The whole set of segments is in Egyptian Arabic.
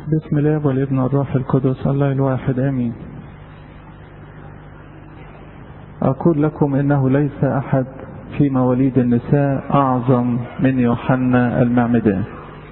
بسم الله والابن والروح القدس الله الواحد امين اقول لكم انه ليس احد في مواليد النساء اعظم من يوحنا المعمدان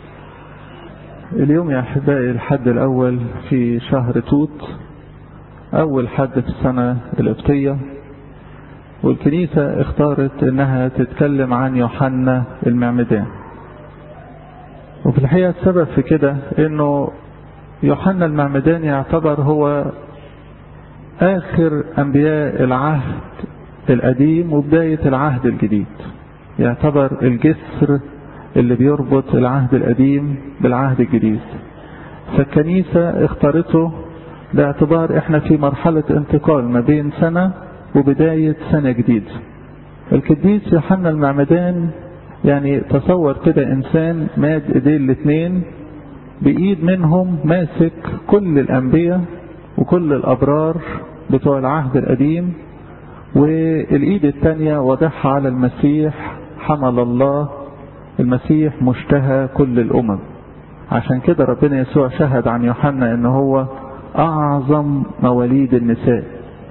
اليوم يا احبائي الحد الاول في شهر توت اول حد في السنة القبطية والكنيسة اختارت انها تتكلم عن يوحنا المعمدان وفي الحقيقة السبب في كده انه يوحنا المعمدان يعتبر هو اخر انبياء العهد القديم وبداية العهد الجديد يعتبر الجسر اللي بيربط العهد القديم بالعهد الجديد فالكنيسة اختارته باعتبار احنا في مرحلة انتقال ما بين سنة وبداية سنة جديدة القديس يوحنا المعمدان يعني تصور كده انسان ماد ايديه الاثنين بايد منهم ماسك كل الانبياء وكل الابرار بتوع العهد القديم والايد الثانية وضعها على المسيح حمل الله المسيح مشتهى كل الامم عشان كده ربنا يسوع شهد عن يوحنا ان هو اعظم مواليد النساء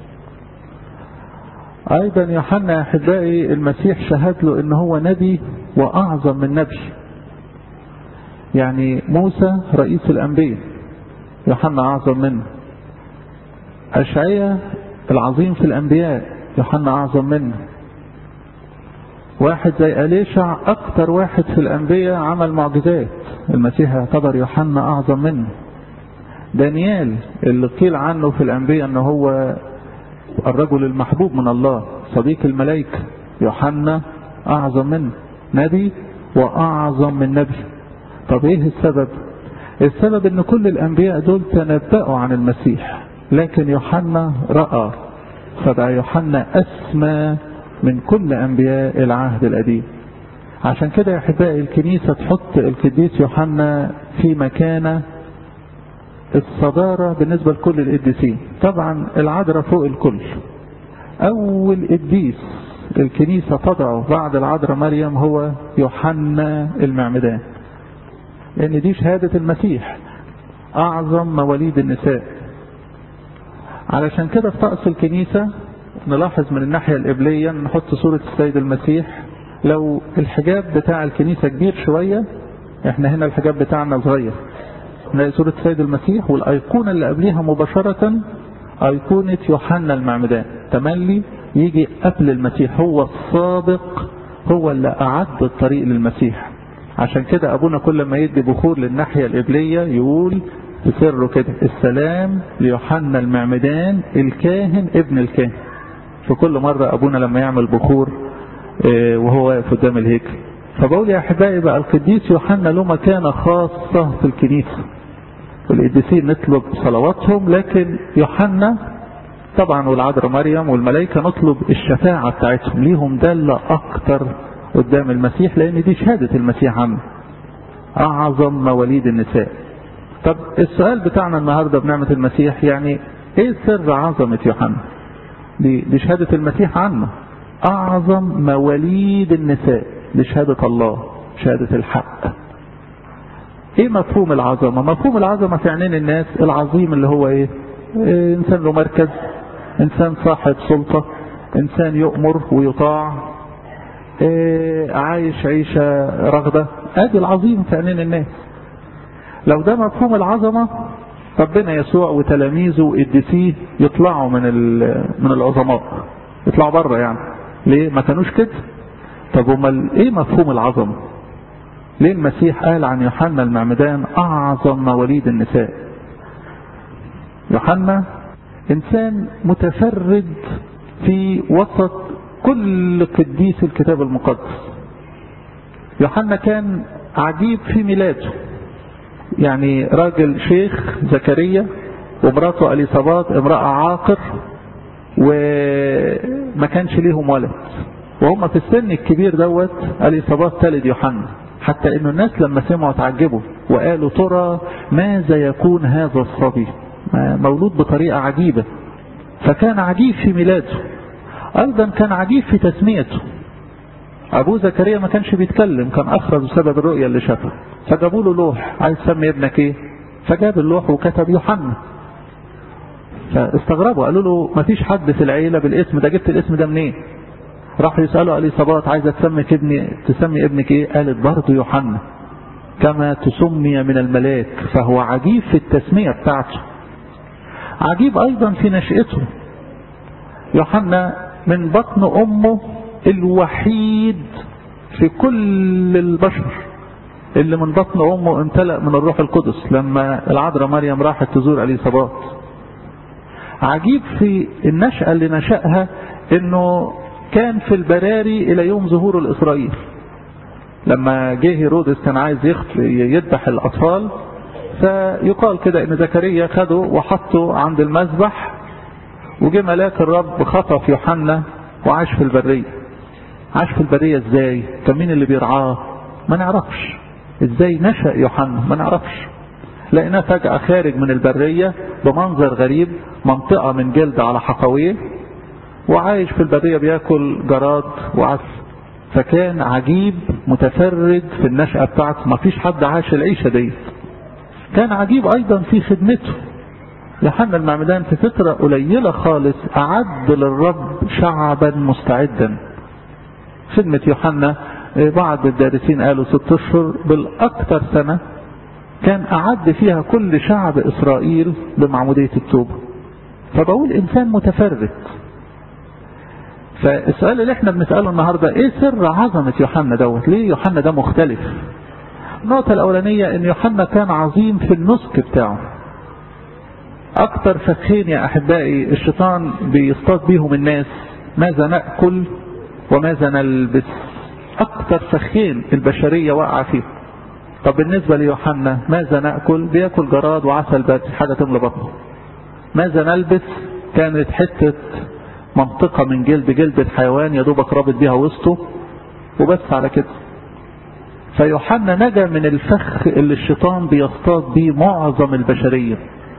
ايضا يوحنا احبائي المسيح شهد له ان هو نبي واعظم من نبي يعني موسى رئيس الانبياء يوحنا اعظم منه اشعيا العظيم في الانبياء يوحنا اعظم منه واحد زي اليشع اكتر واحد في الانبياء عمل معجزات المسيح يعتبر يوحنا اعظم منه دانيال اللي قيل عنه في الانبياء ان هو الرجل المحبوب من الله صديق الملائكة يوحنا أعظم منه نبي وأعظم من نبي طب إيه السبب السبب أن كل الأنبياء دول تنبأوا عن المسيح لكن يوحنا رأى فبقى يوحنا أسمى من كل أنبياء العهد القديم عشان كده يا أحبائي الكنيسة تحط القديس يوحنا في مكانة الصدارة بالنسبة لكل القديسين طبعا العذراء فوق الكل أول قديس الكنيسة تضعه بعد العذراء مريم هو يوحنا المعمدان لأن دي شهادة المسيح أعظم مواليد النساء علشان كده في طقس الكنيسة نلاحظ من الناحية القبلية نحط صورة السيد المسيح لو الحجاب بتاع الكنيسة كبير شوية احنا هنا الحجاب بتاعنا صغير نلاقي صورة السيد المسيح والأيقونة اللي قبليها مباشرة أيقونة يوحنا المعمدان تملي يجي قبل المسيح هو السابق هو اللي أعد الطريق للمسيح عشان كده أبونا كل ما يدي بخور للناحية القبلية يقول في سره كده السلام ليوحنا المعمدان الكاهن ابن الكاهن في كل مرة أبونا لما يعمل بخور وهو واقف قدام الهيكل فبقول يا أحبائي بقى القديس يوحنا له مكانة خاصة في الكنيسة والقديسين نطلب صلواتهم لكن يوحنا طبعا والعذراء مريم والملائكة نطلب الشفاعة بتاعتهم ليهم دالة أكتر قدام المسيح لأن دي شهادة المسيح عنه أعظم مواليد النساء طب السؤال بتاعنا النهاردة بنعمة المسيح يعني ايه سر عظمة يوحنا دي, دي شهادة المسيح عنه أعظم مواليد النساء لشهادة الله شهادة الحق ايه مفهوم العظمة مفهوم العظمة في عينين الناس العظيم اللي هو ايه, إيه انسان له مركز انسان صاحب سلطة انسان يؤمر ويطاع إيه عايش عيشة رغدة ادي العظيم في عينين الناس لو ده مفهوم العظمة ربنا يسوع وتلاميذه وقدسيه يطلعوا من من العظماء يطلعوا بره يعني ليه ما كانوش كده طب امال ايه مفهوم العظمه ليه المسيح قال عن يوحنا المعمدان اعظم مواليد النساء يوحنا انسان متفرد في وسط كل قديس الكتاب المقدس يوحنا كان عجيب في ميلاده يعني راجل شيخ زكريا ومراته اليصابات امرأة عاقر وما كانش ليهم ولد وهم في السن الكبير دوت اليصابات تلد يوحنا حتى انه الناس لما سمعوا تعجبوا وقالوا ترى ماذا يكون هذا الصبي مولود بطريقة عجيبة فكان عجيب في ميلاده ايضا كان عجيب في تسميته ابوه زكريا ما كانش بيتكلم كان اخرج بسبب الرؤية اللي شافها فجابوا له لوح عايز تسمي ابنك ايه فجاب اللوح وكتب يوحنا فاستغربوا قالوا له ما فيش حد في العيلة بالاسم ده جبت الاسم ده منين راح يسألوا اليصابات عايزة تسمي ابني تسمي ابنك ايه قالت برضه يوحنا كما تسمي من الملاك فهو عجيب في التسمية بتاعته عجيب ايضا في نشأته يوحنا من بطن امه الوحيد في كل البشر اللي من بطن امه امتلأ من الروح القدس لما العذراء مريم راحت تزور اليصابات عجيب في النشأة اللي نشأها انه كان في البراري الى يوم ظهور الاسرائيل لما جه هيرودس كان عايز يذبح الاطفال فيقال كده ان زكريا خده وحطه عند المذبح وجه ملاك الرب خطف يوحنا وعاش في البرية عاش في البرية ازاي كان مين اللي بيرعاه ما نعرفش ازاي نشأ يوحنا ما نعرفش لقيناه فجأة خارج من البرية بمنظر غريب منطقة من جلد على حقويه وعايش في البرية بياكل جراد وعسل فكان عجيب متفرد في النشأة بتاعته ما فيش حد عاش العيشة دي كان عجيب ايضا في خدمته يوحنا المعمدان في فترة قليلة خالص أعد للرب شعبا مستعدا خدمة يوحنا بعض الدارسين قالوا ست أشهر بالأكثر سنة كان أعد فيها كل شعب إسرائيل بمعمودية التوبة فبقول إنسان متفرد فالسؤال اللي احنا بنسأله النهاردة ايه سر عظمة يوحنا دوت ليه يوحنا ده مختلف النقطة الأولانية ان يوحنا كان عظيم في النسك بتاعه أكتر فخين يا أحبائي الشيطان بيصطاد بيهم الناس ماذا نأكل وماذا نلبس أكتر فخين البشرية وقع فيه طب بالنسبة ليوحنا ماذا نأكل بياكل جراد وعسل بس حاجة تملى بطنه ماذا نلبس كانت حتة منطقة من جلد جلد الحيوان يا دوبك رابط بيها وسطه وبس على كده فيوحنا نجا من الفخ اللي الشيطان بيصطاد بيه معظم البشرية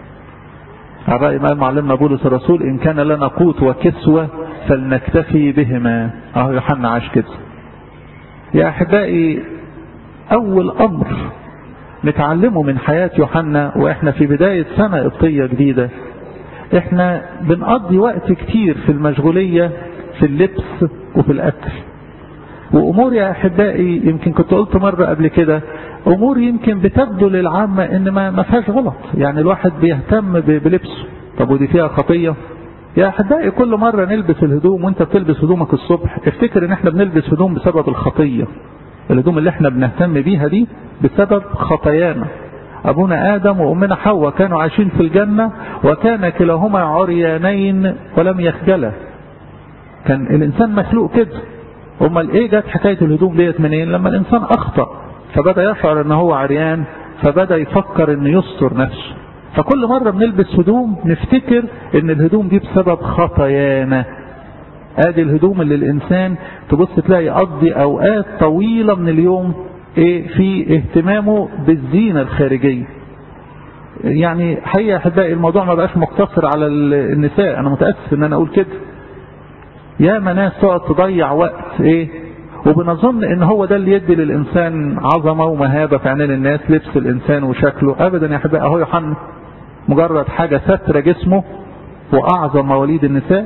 على رأي ما قال معلمنا بولس الرسول إن كان لنا قوت وكسوة فلنكتفي بهما أهو يوحنا عاش كده يا أحبائي أول أمر نتعلمه من حياة يوحنا وإحنا في بداية سنة قبطية جديدة إحنا بنقضي وقت كتير في المشغولية في اللبس وفي الأكل وأمور يا أحبائي يمكن كنت قلت مرة قبل كده أمور يمكن بتبدو للعامة إن ما ما فيهاش غلط يعني الواحد بيهتم بلبسه طب ودي فيها خطية يا أحبائي كل مرة نلبس الهدوم وانت بتلبس هدومك الصبح افتكر ان احنا بنلبس هدوم بسبب الخطية الهدوم اللي احنا بنهتم بيها دي بسبب خطايانا أبونا آدم وأمنا حواء كانوا عايشين في الجنة وكان كلاهما عريانين ولم يخجلا كان الإنسان مخلوق كده امال ايه جت حكاية الهدوم ديت منين لما الإنسان أخطأ فبدأ يشعر ان هو عريان فبدأ يفكر ان يستر نفسه فكل مرة بنلبس هدوم نفتكر ان الهدوم دي بسبب خطايانا ادي الهدوم اللي الانسان تبص تلاقي يقضي اوقات طويلة من اليوم ايه في اهتمامه بالزينة الخارجية يعني حقيقة احبائي الموضوع ما بقاش مقتصر على النساء انا متأسف ان انا اقول كده يا ناس تقعد تضيع وقت ايه وبنظن ان هو ده اللي يدي للانسان عظمه ومهابه في عينين الناس لبس الانسان وشكله ابدا يا احبائي اهو يوحنا مجرد حاجه ستر جسمه واعظم مواليد النساء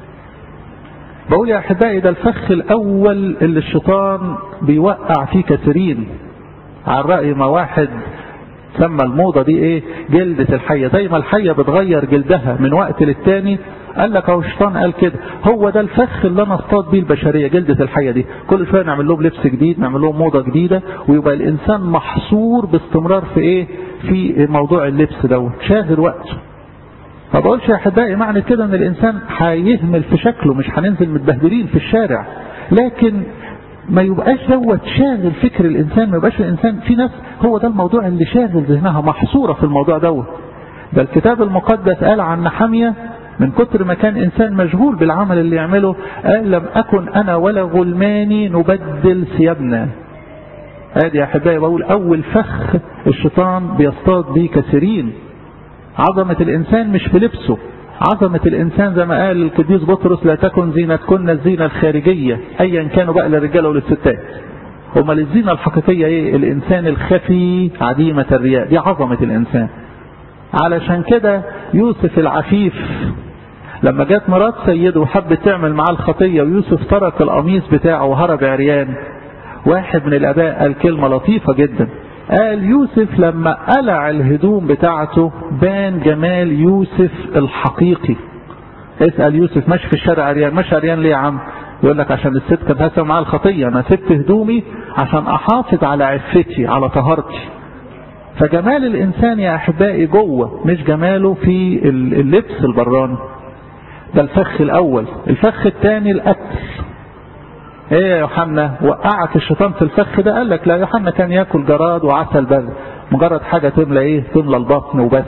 بقول يا احبائي ده الفخ الاول اللي الشيطان بيوقع فيه كثيرين على راي ما واحد سمى الموضه دي ايه جلده الحيه زي ما الحيه بتغير جلدها من وقت للتاني قال لك اهو الشيطان قال كده هو ده الفخ اللي انا اصطاد بيه البشريه جلده الحيه دي كل شويه نعمل لهم لبس جديد نعمل لهم موضه جديده ويبقى الانسان محصور باستمرار في ايه في موضوع اللبس دوت شاغل وقته ما بقولش يا احبائي معنى كده ان الانسان هيهمل في شكله مش هننزل متبهدلين في الشارع لكن ما يبقاش دوت شاغل فكر الانسان ما يبقاش الانسان في ناس هو ده الموضوع اللي شاغل ذهنها محصوره في الموضوع دوت ده الكتاب المقدس قال عن نحميه من كتر ما كان إنسان مشغول بالعمل اللي يعمله قال لم أكن أنا ولا غلماني نبدل ثيابنا ادي يا احبائي بقول اول فخ الشيطان بيصطاد بيه كثيرين عظمة الانسان مش في لبسه عظمة الانسان زي ما قال القديس بطرس لا تكن زينتكن الزينة الخارجية ايا كانوا بقى للرجال وللستات امال الزينة الحقيقية ايه الانسان الخفي عديمة الرياء دي عظمة الانسان علشان كده يوسف العفيف لما جت مرات سيده وحبت تعمل معاه الخطية ويوسف ترك القميص بتاعه وهرب عريان واحد من الاباء قال كلمة لطيفة جدا قال يوسف لما قلع الهدوم بتاعته بان جمال يوسف الحقيقي اسأل يوسف ماشي في الشارع عريان ماشي عريان ليه يا عم يقول لك عشان الست كانت هسه معاه الخطية انا سبت هدومي عشان احافظ على عفتي على طهارتي فجمال الانسان يا احبائي جوه مش جماله في اللبس البراني ده الفخ الاول الفخ الثاني الاكل ايه يا يوحنا وقعت الشيطان في الفخ ده قال لك لا يوحنا كان ياكل جراد وعسل بل مجرد حاجة تملى ايه تملى البطن وبس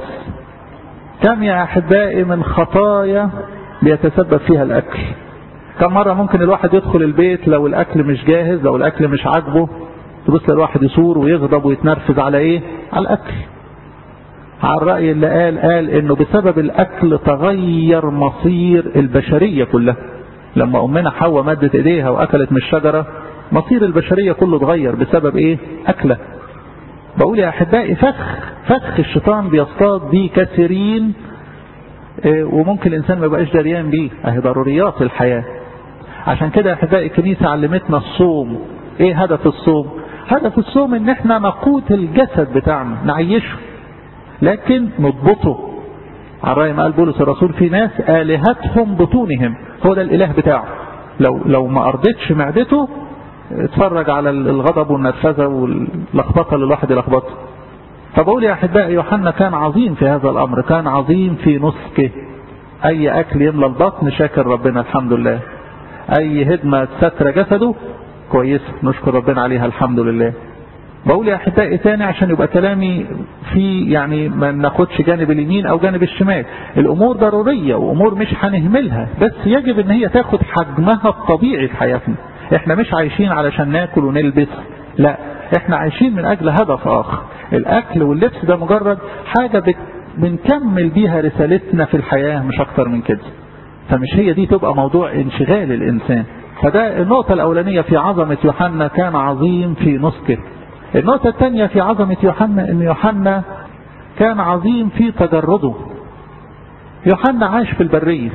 كم يا احبائي من خطايا بيتسبب فيها الاكل كم مرة ممكن الواحد يدخل البيت لو الاكل مش جاهز لو الاكل مش عاجبه تبص الواحد يصور ويغضب ويتنرفز على ايه على الاكل على الرأي اللي قال قال انه بسبب الاكل تغير مصير البشرية كلها لما امنا حواء مدت ايديها واكلت من الشجرة مصير البشرية كله اتغير بسبب ايه اكله بقول يا احبائي فخ فخ الشيطان بيصطاد بيه كثيرين إيه وممكن الانسان ما يبقاش دريان بيه اهي ضروريات الحياة عشان كده يا احبائي الكنيسة علمتنا الصوم ايه هدف الصوم هدف الصوم ان احنا نقوت الجسد بتاعنا نعيشه لكن نضبطه على رأي ما قال بولس الرسول في ناس آلهتهم بطونهم هو ده الإله بتاعه لو لو ما أرضتش معدته اتفرج على الغضب والنرفزة واللخبطة اللي الواحد يلخبطه فبقول يا أحبائي يوحنا كان عظيم في هذا الأمر كان عظيم في نسكه أي أكل يملى البطن شاكر ربنا الحمد لله أي هدمة ستر جسده كويس نشكر ربنا عليها الحمد لله بقول يا احبائي تاني عشان يبقى كلامي في يعني ما ناخدش جانب اليمين او جانب الشمال الامور ضروريه وامور مش هنهملها بس يجب ان هي تاخد حجمها الطبيعي في حياتنا احنا مش عايشين علشان ناكل ونلبس لا احنا عايشين من اجل هدف اخر الاكل واللبس ده مجرد حاجه بت... بنكمل بيها رسالتنا في الحياه مش اكتر من كده فمش هي دي تبقى موضوع انشغال الانسان فده النقطه الاولانيه في عظمه يوحنا كان عظيم في نسكه النقطة الثانية في عظمة يوحنا ان يوحنا كان عظيم في تجرده يوحنا عاش في البرية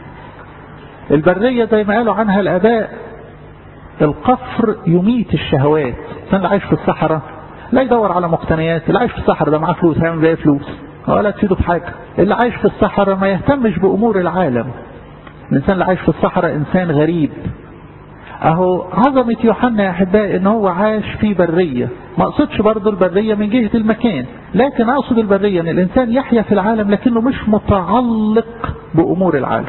البرية زي ما قالوا عنها الاباء القفر يميت الشهوات الانسان اللي عايش في الصحراء لا يدور على مقتنيات اللي عايش في الصحراء ده معاه فلوس هيعمل بيه فلوس ولا تفيده بحاجة اللي عايش في الصحراء ما يهتمش بامور العالم الانسان اللي عايش في الصحراء انسان غريب اهو عظمة يوحنا يا احبائي ان هو عاش في برية ما اقصدش برضه البرية من جهة المكان لكن اقصد البرية ان الانسان يحيا في العالم لكنه مش متعلق بامور العالم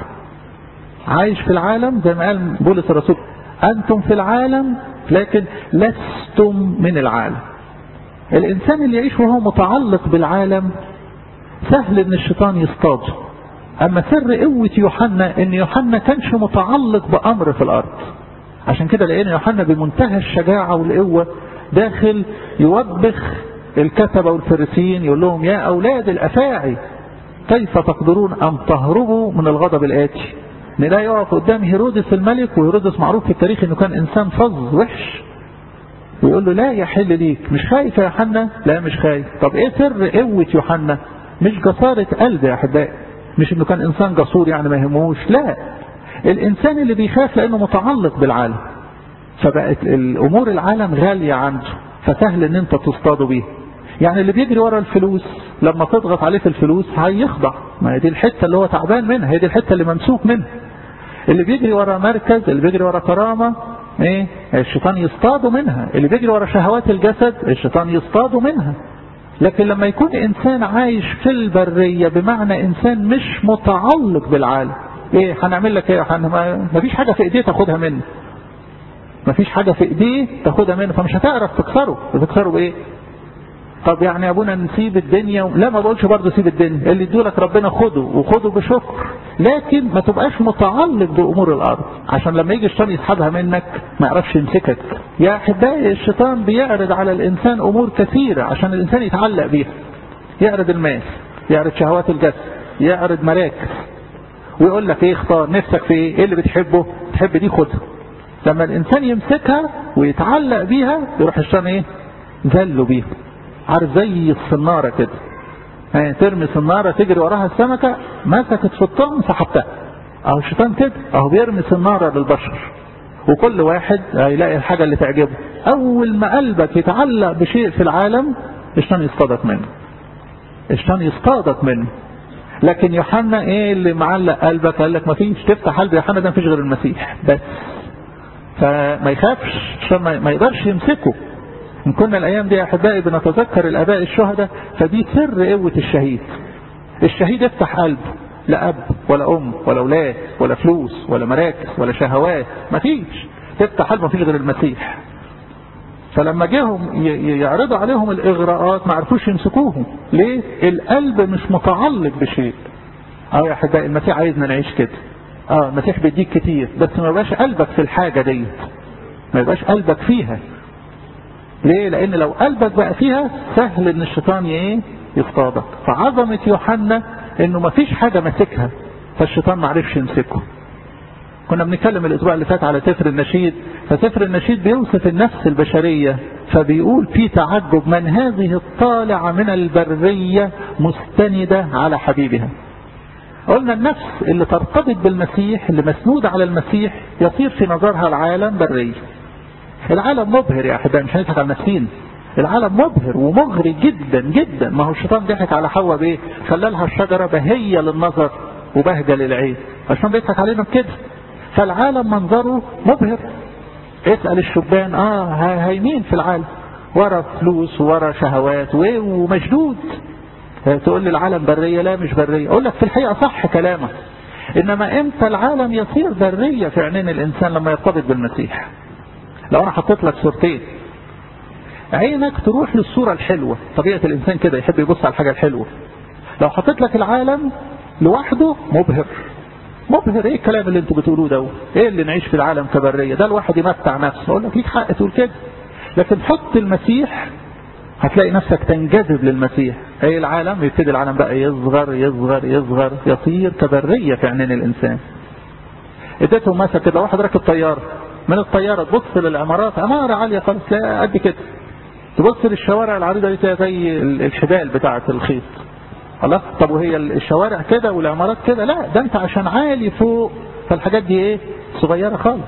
عايش في العالم زي ما قال بولس الرسول انتم في العالم لكن لستم من العالم الانسان اللي يعيش وهو متعلق بالعالم سهل ان الشيطان يصطاده اما سر قوة يوحنا ان يوحنا كانش متعلق بامر في الارض عشان كده لقينا يوحنا بمنتهى الشجاعة والقوة داخل يوبخ الكتبة والفريسيين يقول لهم يا أولاد الأفاعي كيف تقدرون أن تهربوا من الغضب الآتي نلاقي يقف قدام هيرودس الملك وهيرودس معروف في التاريخ انه كان انسان فظ وحش ويقول له لا يحل ليك مش خايف يا يوحنا لا مش خايف طب ايه سر قوة يوحنا مش جسارة قلب يا احبائي مش انه كان انسان جسور يعني ما يهموش لا الانسان اللي بيخاف لانه متعلق بالعالم فبقت الامور العالم غالية عنده فسهل ان انت تصطاده بيها يعني اللي بيجري ورا الفلوس لما تضغط عليه في الفلوس هيخضع ما هي دي الحتة اللي هو تعبان منها هي دي الحتة اللي ممسوك منها اللي بيجري ورا مركز اللي بيجري ورا كرامة ايه الشيطان يصطاده منها اللي بيجري ورا شهوات الجسد الشيطان يصطاده منها لكن لما يكون انسان عايش في البرية بمعنى انسان مش متعلق بالعالم ايه هنعمل لك ايه يا حنا ما فيش حاجة في ايديه تاخدها منه ما فيش حاجة في ايديه تاخدها منه فمش هتعرف تكسره تكسره بايه طب يعني يا ابونا نسيب الدنيا و... لا ما بقولش برضه سيب الدنيا اللي يدولك ربنا خده وخده بشكر لكن ما تبقاش متعلق بامور الارض عشان لما يجي الشيطان يسحبها منك ما يعرفش يمسكك يا احبائي الشيطان بيعرض على الانسان امور كثيره عشان الانسان يتعلق بيها يعرض المال يعرض شهوات الجسد يعرض مراكز ويقول لك ايه اختار نفسك في ايه ايه اللي بتحبه تحب دي خدها لما الانسان يمسكها ويتعلق بيها يروح الشيطان ايه ذله بيها عارف زي الصنارة كده اه ترمي سنارة تجري وراها السمكة مسكت في الطعم سحبتها اهو الشيطان كده اهو بيرمي سنارة للبشر وكل واحد هيلاقي الحاجة اللي تعجبه اول ما قلبك يتعلق بشيء في العالم الشيطان يصطادك منه الشيطان يصطادك منه لكن يوحنا ايه اللي معلق قلبك قال لك ما فيش تفتح قلب يوحنا ده ما فيش غير المسيح بس فما يخافش عشان ما يقدرش يمسكه ان كنا الايام دي يا احبائي بنتذكر الاباء الشهداء فدي سر قوه الشهيد الشهيد يفتح قلبه لا اب ولا ام ولا اولاد ولا فلوس ولا مراكز ولا شهوات ما فيش تفتح قلبه ما فيش غير المسيح فلما جيهم يعرضوا عليهم الاغراءات ما عرفوش يمسكوهم ليه القلب مش متعلق بشيء اه يا احبائي المسيح عايزنا نعيش كده اه المسيح بيديك كتير بس ما يبقاش قلبك في الحاجة ديت ما يبقاش قلبك فيها ليه لان لو قلبك بقى فيها سهل ان الشيطان ايه يصطادك فعظمة يوحنا انه ما فيش حاجة ماسكها فالشيطان ما عرفش يمسكه كنا بنتكلم الاسبوع اللي فات على سفر النشيد فسفر النشيد بيوصف النفس البشرية فبيقول في تعجب من هذه الطالعة من البرية مستندة على حبيبها قلنا النفس اللي ترتبط بالمسيح اللي مسنودة على المسيح يصير في نظرها العالم برية العالم مبهر يا احبائي مش هنضحك على نفسين العالم مبهر ومغري جدا جدا ما هو الشيطان ضحك على حواء بايه خلى لها الشجره بهيه للنظر وبهجه للعين الشيطان بيضحك علينا بكده فالعالم منظره مبهر اسال الشبان اه هايمين في العالم ورا فلوس ورا شهوات ومشدود تقول لي العالم بريه لا مش بريه اقول لك في الحقيقه صح كلامك انما امتى العالم يصير بريه في عينين الانسان لما يرتبط بالمسيح لو انا حطيت لك صورتين عينك تروح للصورة الحلوة طبيعة الإنسان كده يحب يبص على الحاجة الحلوة لو حطيت لك العالم لوحده مبهر مبهر ايه الكلام اللي انتوا بتقولوه ده ايه اللي نعيش في العالم كبرية ده الواحد يمتع نفسه اقول لك ليك حق تقول كده لكن حط المسيح هتلاقي نفسك تنجذب للمسيح ايه العالم يبتدي العالم بقى يصغر يصغر يصغر يصير كبرية في عينين الانسان اديتهم مثل كده واحد راكب طيارة من الطيارة تبص للعمارات عمارة عالية خالص لا قد كده تبص للشوارع العريضة دي زي الحبال بتاعة الخيط خلاص طب وهي الشوارع كده والعمارات كده لا ده انت عشان عالي فوق فالحاجات دي ايه صغيرة خالص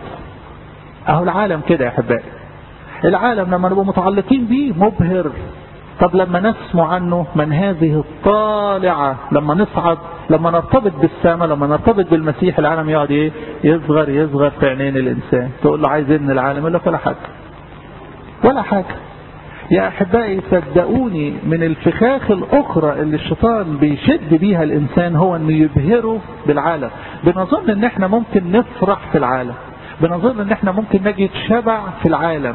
اهو العالم كده يا احبائي العالم لما نبقى متعلقين بيه مبهر طب لما نسمع عنه من هذه الطالعة لما نصعد لما نرتبط بالسماء لما نرتبط بالمسيح العالم يقعد ايه يصغر يصغر في عينين الانسان تقول له عايز ايه من العالم يقول لك ولا حاجة ولا حاجة يا احبائي صدقوني من الفخاخ الاخرى اللي الشيطان بيشد بيها الانسان هو انه يبهره بالعالم بنظن ان احنا ممكن نفرح في العالم بنظن ان احنا ممكن نجد شبع في العالم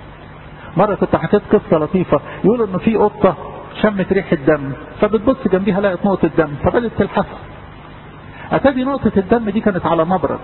مرة كنت حكيت قصة لطيفة يقولوا انه في قطة شمت ريحة دم فبتبص جنبيها لقت نقطة دم فبدت تلحس اتدي نقطة الدم دي كانت على مبرد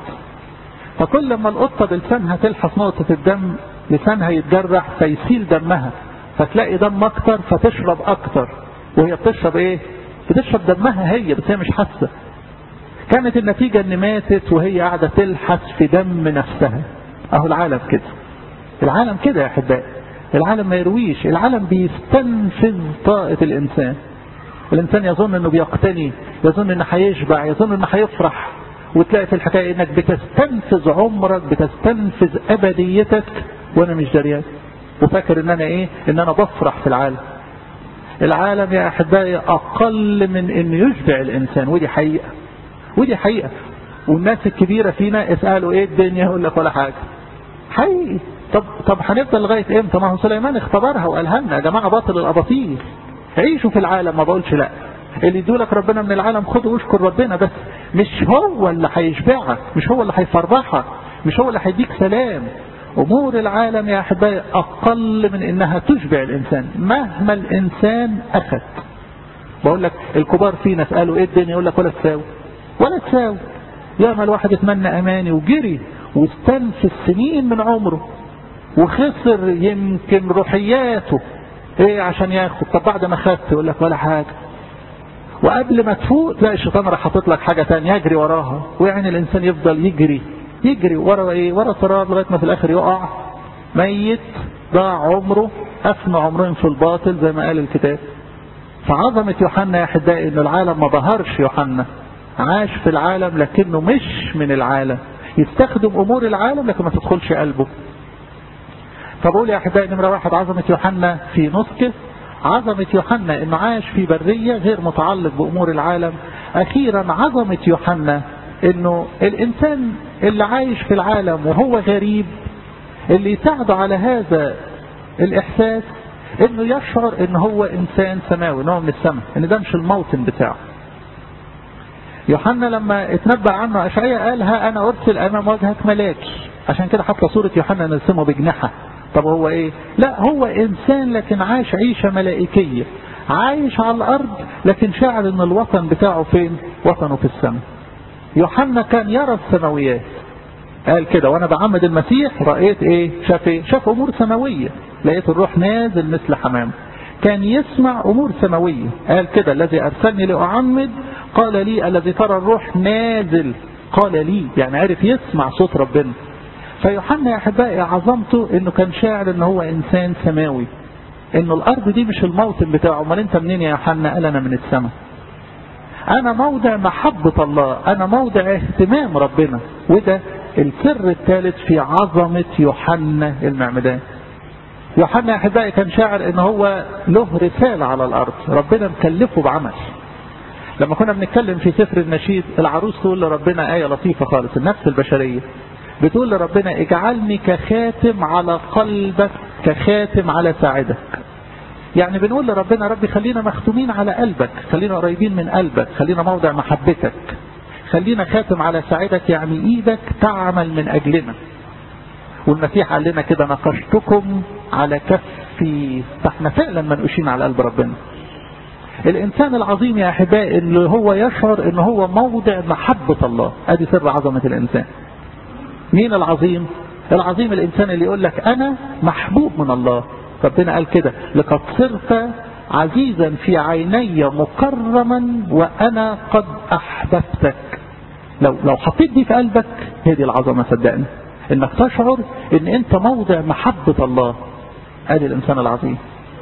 فكل ما القطة بلسانها تلحس نقطة الدم لسانها يتجرح فيسيل دمها فتلاقي دم اكتر فتشرب اكتر وهي بتشرب ايه بتشرب دمها هي بس هي مش حاسة كانت النتيجة ان ماتت وهي قاعدة تلحس في دم نفسها اهو العالم كده العالم كده يا احبائي العالم ما يرويش العالم بيستنفذ طاقة الانسان الانسان يظن انه بيقتني يظن انه هيشبع يظن انه هيفرح وتلاقي في الحكاية انك بتستنفذ عمرك بتستنفذ ابديتك وانا مش دريان وفاكر ان انا ايه ان انا بفرح في العالم العالم يا احبائي اقل من انه يشبع الانسان ودي حقيقة ودي حقيقة والناس الكبيرة فينا اسألوا ايه الدنيا يقول لك ولا حاجة حقيقي طب طب هنفضل لغاية امتى ما هو سليمان اختبرها وقالها لنا يا جماعة باطل الاباطيل عيشوا في العالم ما بقولش لا اللي يدولك ربنا من العالم خده واشكر ربنا بس مش هو اللي هيشبعك مش هو اللي هيفرحك مش هو اللي هيديك سلام امور العالم يا احبائي اقل من انها تشبع الانسان مهما الانسان اخذ بقول لك الكبار فينا اسالوا ايه الدنيا يقول لك ولا تساوي ولا تساوي ياما الواحد اتمنى اماني وجري واستنفذ سنين من عمره وخسر يمكن روحياته ايه عشان ياخد طب بعد ما خدت يقول لك ولا حاجه وقبل ما تفوق تلاقي الشيطان راح حاطط لك حاجه ثانيه يجري وراها ويعني الانسان يفضل يجري يجري ورا ايه ورا سراب لغايه ما في الاخر يقع ميت ضاع عمره افنى عمرين في الباطل زي ما قال الكتاب فعظمة يوحنا يا أحبائي إن العالم ما ظهرش يوحنا عاش في العالم لكنه مش من العالم يستخدم أمور العالم لكن ما تدخلش قلبه فبقول يا أحبائي نمرة واحد عظمة يوحنا في نسكه عظمة يوحنا انه عاش في برية غير متعلق بامور العالم اخيرا عظمة يوحنا انه الانسان اللي عايش في العالم وهو غريب اللي يساعده على هذا الاحساس انه يشعر ان هو انسان سماوي نوع من السماء ان ده مش الموطن بتاعه يوحنا لما اتنبأ عنه اشعياء قال ها انا ارسل امام وجهك ملاكي عشان كده حتى صورة يوحنا نرسمه بجناحه طب هو ايه لا هو انسان لكن عايش عيشة ملائكية عايش على الارض لكن شاعر ان الوطن بتاعه فين وطنه في السماء يوحنا كان يرى السماويات قال كده وانا بعمد المسيح رأيت ايه شاف ايه شاف امور سماوية لقيت الروح نازل مثل حمام كان يسمع امور سماوية قال كده الذي ارسلني لاعمد قال لي الذي ترى الروح نازل قال لي يعني عرف يسمع صوت ربنا فيوحنا يا احبائي عظمته انه كان شاعر ان هو انسان سماوي انه الارض دي مش الموطن بتاعه امال انت منين يا يوحنا قال انا من السماء انا موضع محبة الله انا موضع اهتمام ربنا وده السر الثالث في عظمة يوحنا المعمدان يوحنا يا احبائي كان شاعر ان هو له رسالة على الارض ربنا مكلفه بعمل لما كنا بنتكلم في سفر النشيد العروس تقول لربنا آية لطيفة خالص النفس البشرية بتقول لربنا اجعلني كخاتم على قلبك كخاتم على ساعدك يعني بنقول لربنا ربي خلينا مختومين على قلبك خلينا قريبين من قلبك خلينا موضع محبتك خلينا خاتم على ساعدك يعني ايدك تعمل من اجلنا والمسيح قال لنا كده نقشتكم على كفي فاحنا فعلا منقوشين على قلب ربنا الانسان العظيم يا احبائي اللي هو يشعر ان هو موضع محبة الله ادي سر عظمة الانسان مين العظيم العظيم الانسان اللي يقول لك انا محبوب من الله ربنا قال كده لقد صرت عزيزا في عيني مكرما وانا قد احببتك لو لو حطيت دي في قلبك هي دي العظمه صدقني انك تشعر ان انت موضع محبه الله ادي الانسان العظيم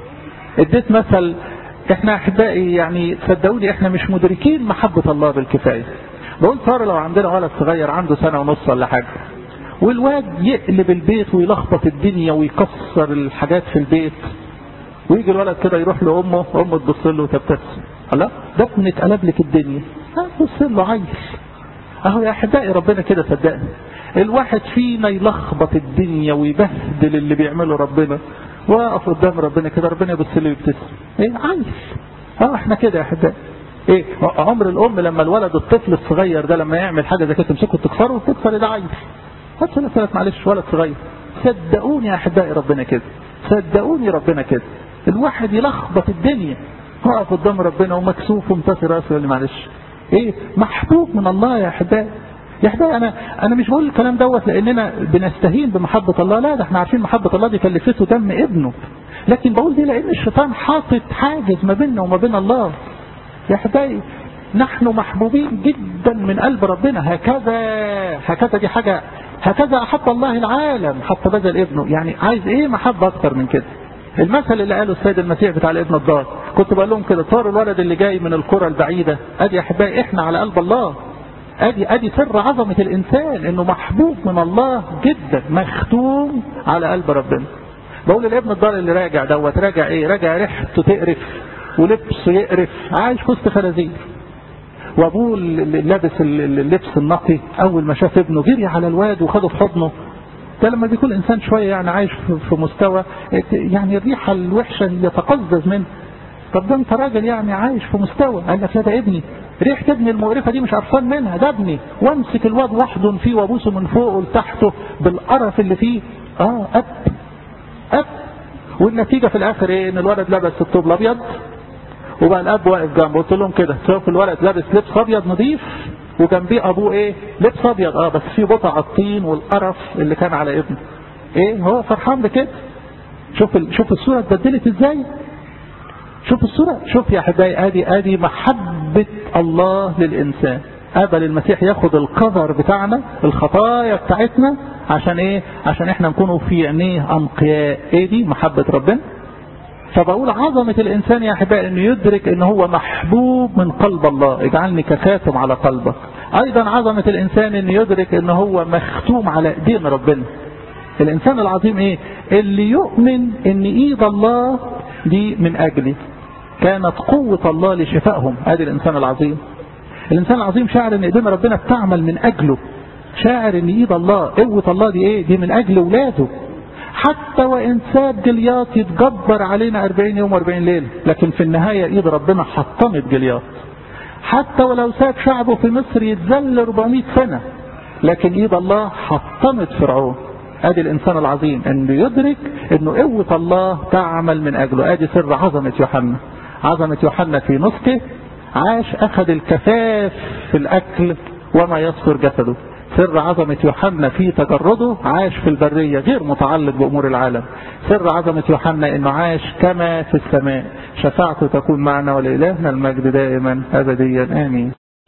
اديت مثل احنا احبائي يعني صدقوني احنا مش مدركين محبه الله بالكفايه بقول صار لو عندنا ولد صغير عنده سنه ونص ولا حاجه والواد يقلب البيت ويلخبط الدنيا ويكسر الحاجات في البيت ويجي الولد كده يروح لامه امه تبص له وتبتسم لا ده ابن اتقلب لك الدنيا بص له عيل اهو يا احبائي ربنا كده صدقني الواحد فينا يلخبط الدنيا ويبهدل اللي بيعمله ربنا واقف قدام ربنا كده ربنا يبص له ويبتسم ايه عيل اه احنا كده يا احبائي ايه عمر الام لما الولد الطفل الصغير ده لما يعمل حاجه زي كده تمسكه تكسره تكسر ده عيل هات ثلاث معلش ولد صغير صدقوني يا احبائي ربنا كده صدقوني ربنا كده الواحد يلخبط الدنيا واقف قدام ربنا ومكسوف ومتسر راسه يقول لي معلش ايه محبوب من الله يا احبائي يا احبائي انا انا مش بقول الكلام دوت لاننا بنستهين بمحبه الله لا ده احنا عارفين محبه الله دي كلفته دم ابنه لكن بقول دي لان الشيطان حاطط حاجز ما بيننا وما بين الله يا احبائي نحن محبوبين جدا من قلب ربنا هكذا هكذا دي حاجه هكذا أحب الله العالم حتى بذل ابنه يعني عايز ايه محبة اكتر من كده المثل اللي قاله السيد المسيح بتاع الابن الضال كنت بقول لهم كده صار الولد اللي جاي من القرى البعيدة ادي يا احبائي احنا على قلب الله ادي ادي سر عظمة الانسان انه محبوب من الله جدا مختوم على قلب ربنا بقول الابن الضال اللي راجع دوت راجع ايه راجع ريحته تقرف ولبسه يقرف عايش في وسط خنازير وابوه لابس اللبس النقي اول ما شاف ابنه جري على الواد وخده في حضنه ده لما بيكون انسان شويه يعني عايش في مستوى يعني الريحه الوحشه اللي يتقزز منه طب ده انت راجل يعني عايش في مستوى قال لك لا ده ابني ريحه ابني المقرفه دي مش قرفان منها ده ابني وامسك الواد واحضن فيه وابوسه من فوق ولتحته بالقرف اللي فيه اه اب اب والنتيجه في الاخر ايه ان الولد لبس الطوب الابيض وبقى الاب واقف جنبه قلت لهم كده شوف الولد لابس لبس ابيض نظيف وجنبيه ابوه ايه لبس ابيض اه بس فيه بقع الطين والقرف اللي كان على ابنه ايه هو فرحان بكده شوف ال... شوف الصوره اتبدلت ازاي شوف الصوره شوف يا احبائي ادي ادي محبه الله للانسان قبل المسيح ياخد القذر بتاعنا الخطايا بتاعتنا عشان ايه عشان احنا نكونوا في عينيه انقياء ايه دي محبه ربنا فبقول عظمة الإنسان يا أحبائي أنه يدرك أنه هو محبوب من قلب الله اجعلني كخاتم على قلبك أيضا عظمة الإنسان أنه يدرك أنه هو مختوم على إيدين ربنا الإنسان العظيم إيه اللي يؤمن أن إيد الله دي من أجلي كانت قوة الله لشفائهم هذا الإنسان العظيم الإنسان العظيم شاعر أن إيدين ربنا بتعمل من أجله شاعر أن إيد الله قوة الله دي إيه دي من أجل ولاده حتى وإن ساب جلياط يتجبر علينا 40 يوم و40 ليلة لكن في النهاية إيد ربنا حطمت جلياط حتى ولو ساب شعبه في مصر يتذل 400 سنة لكن إيد الله حطمت فرعون ادي الانسان العظيم انه يدرك انه قوة الله تعمل من اجله ادي سر عظمة يوحنا عظمة يوحنا في نسكه عاش اخذ الكفاف في الاكل وما يصفر جسده سر عظمة يوحنا في تجرده عاش في البرية غير متعلق بأمور العالم سر عظمة يوحنا انه عاش كما في السماء شفاعته تكون معنا ولإلهنا المجد دائما أبديا آمين